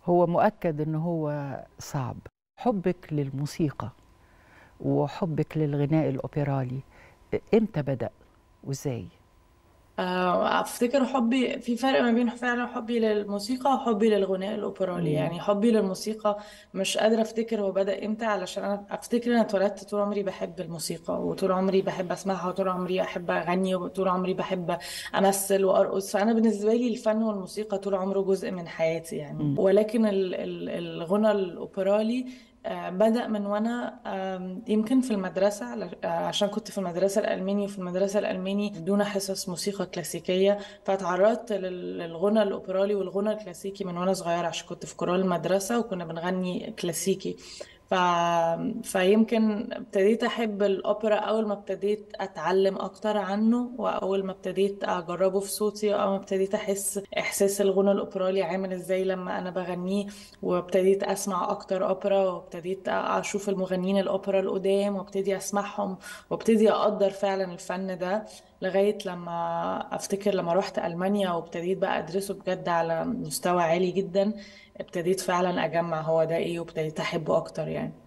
هو مؤكد ان هو صعب حبك للموسيقى وحبك للغناء الاوبرالي امتى بدأ وازاي آه، افتكر حبي في فرق ما بين فعلا حبي للموسيقى وحبي للغناء الاوبرالي مم. يعني حبي للموسيقى مش قادره افتكر هو بدأ امتى علشان انا افتكر انا اتولدت طول عمري بحب الموسيقى وطول عمري بحب اسمعها وطول عمري احب اغني وطول عمري بحب امثل وارقص فانا بالنسبه لي الفن والموسيقى طول عمره جزء من حياتي يعني مم. ولكن ال- ال- الغنى الاوبرالي آه، بدأ من وأنا آم، يمكن في المدرسة على- آه، عشان كنت في المدرسة الألماني وفي المدرسة الألماني دون حصص موسيقى كلاسيكية فتعرضت لل- للغنى الأوبرالي والغنى الكلاسيكي من وأنا صغيرة عشان كنت في كورال المدرسة وكنا بنغني كلاسيكي ف... فيمكن ابتديت أحب الأوبرا أول ما ابتديت أتعلم أكتر عنه وأول ما ابتديت أجربه في صوتي وأول ما ابتديت أحس إحساس الغنى الأوبرالي عامل إزاي لما أنا بغنيه وابتديت أسمع أكتر أوبرا وابتديت أشوف المغنيين الأوبرا القدام وابتدي أسمعهم وابتدي أقدر فعلا الفن ده لغاية لما أفتكر لما رحت ألمانيا وابتديت بقى أدرسه بجد على مستوى عالي جدا ابتديت فعلا أجمع هو ده إيه وابتديت أحبه أكتر يعني